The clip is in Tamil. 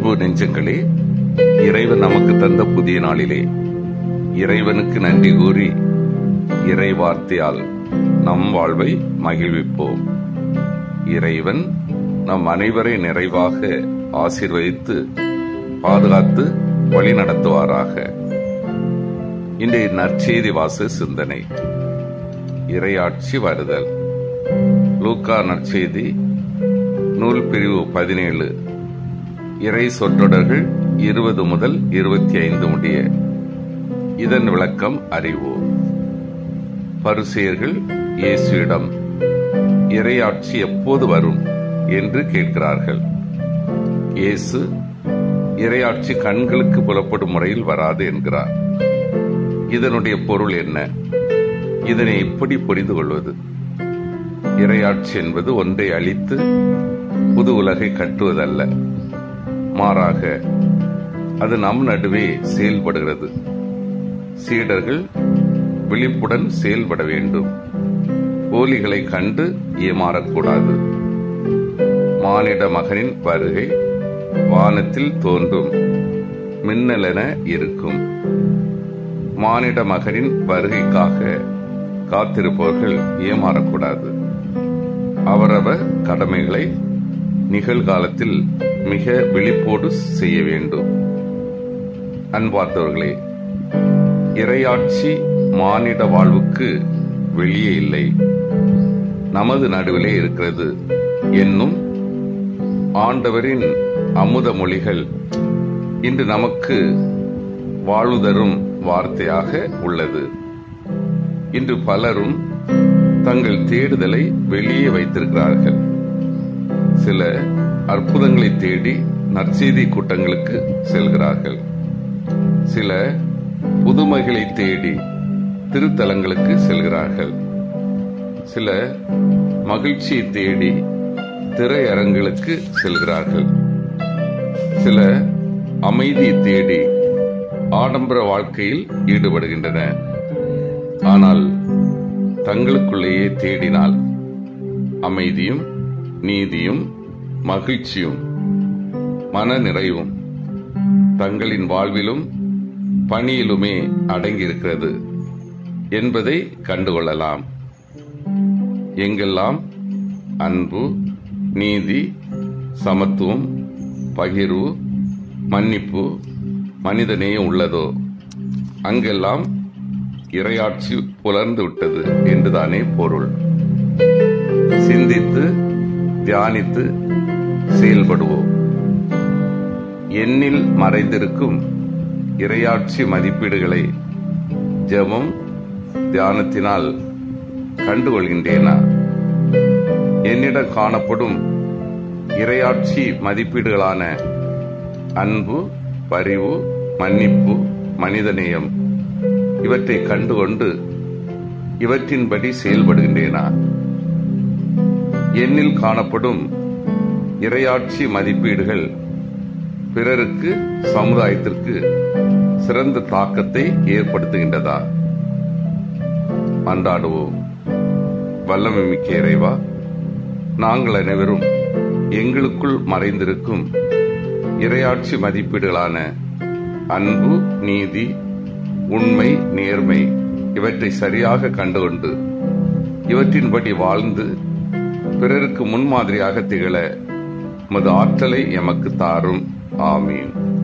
அன்பு நெஞ்சங்களே இறைவன் நமக்கு தந்த புதிய நாளிலே இறைவனுக்கு நன்றி கூறி இறை வார்த்தையால் நம் வாழ்வை மகிழ்விப்போம் இறைவன் நம் அனைவரை நிறைவாக ஆசீர்வதித்து பாதுகாத்து வழி நடத்துவாராக இன்றைய நற்செய்தி வாச சிந்தனை இறையாட்சி வருதல் லூக்கா நற்செய்தி நூல் பிரிவு பதினேழு இறை சொற்றொடர்கள் இருபது முதல் இருபத்தி ஐந்து முடிய இதன் விளக்கம் அறிவோம் பரிசேயர்கள் இயேசுவிடம் இறையாட்சி எப்போது வரும் என்று கேட்கிறார்கள் இயேசு இறையாட்சி கண்களுக்கு புலப்படும் முறையில் வராது என்கிறார் இதனுடைய பொருள் என்ன இதனை எப்படி புரிந்து கொள்வது இறையாட்சி என்பது ஒன்றை அழித்து புது உலகை கட்டுவதல்ல மாறாக அது நம் நடுவே செயல்படுகிறது சீடர்கள் விழிப்புடன் செயல்பட வேண்டும் போலிகளை கண்டு ஏமாறக்கூடாது மானிட மகனின் வருகை வானத்தில் தோன்றும் மின்னலென இருக்கும் மானிட மகனின் வருகைக்காக காத்திருப்பவர்கள் ஏமாறக்கூடாது அவரவர் கடமைகளை நிகழ்காலத்தில் மிக விழிப்போடு செய்ய வேண்டும் அன்பார்ந்தவர்களே இறையாட்சி மானிட வாழ்வுக்கு வெளியே இல்லை நமது நடுவிலே இருக்கிறது என்னும் ஆண்டவரின் அமுத மொழிகள் இன்று நமக்கு வாழ்வு தரும் வார்த்தையாக உள்ளது இன்று பலரும் தங்கள் தேடுதலை வெளியே வைத்திருக்கிறார்கள் சில அற்புதங்களை தேடி நற்செய்தி கூட்டங்களுக்கு செல்கிறார்கள் சில புதுமைகளை தேடி திருத்தலங்களுக்கு செல்கிறார்கள் சில மகிழ்ச்சியை தேடி திரையரங்களுக்கு செல்கிறார்கள் சில அமைதியை தேடி ஆடம்பர வாழ்க்கையில் ஈடுபடுகின்றன ஆனால் தங்களுக்குள்ளேயே தேடினால் அமைதியும் நீதியும் மகிழ்ச்சியும் மன நிறைவும் தங்களின் வாழ்விலும் பணியிலுமே அடங்கியிருக்கிறது என்பதை கண்டுகொள்ளலாம் எங்கெல்லாம் அன்பு நீதி சமத்துவம் பகிர்வு மன்னிப்பு மனிதநேயம் உள்ளதோ அங்கெல்லாம் இரையாட்சி புலர்ந்து விட்டது என்றுதானே பொருள் சிந்தித்து தியானித்து செயல்படுவோம் எண்ணில் மறைந்திருக்கும் இரையாட்சி மதிப்பீடுகளை ஜெபம் தியானத்தினால் கண்டுகொள்கின்றேனா என்னிடம் காணப்படும் இரையாட்சி மதிப்பீடுகளான அன்பு பரிவு மன்னிப்பு மனிதநேயம் இவற்றை கண்டுகொண்டு இவற்றின்படி செயல்படுகின்றேனா என்னில் காணப்படும் இரையாட்சி மதிப்பீடுகள் பிறருக்கு சமுதாயத்திற்கு சிறந்த தாக்கத்தை ஏற்படுத்துகின்றதா அன்றாடுவோம் வல்லமை மிக்க இறைவா நாங்கள் அனைவரும் எங்களுக்குள் மறைந்திருக்கும் இரையாட்சி மதிப்பீடுகளான அன்பு நீதி உண்மை நேர்மை இவற்றை சரியாக கண்டுகொண்டு இவற்றின்படி வாழ்ந்து பிறருக்கு முன்மாதிரியாக திகழ மது ஆற்றலை எமக்கு தாரும் ஆமீன்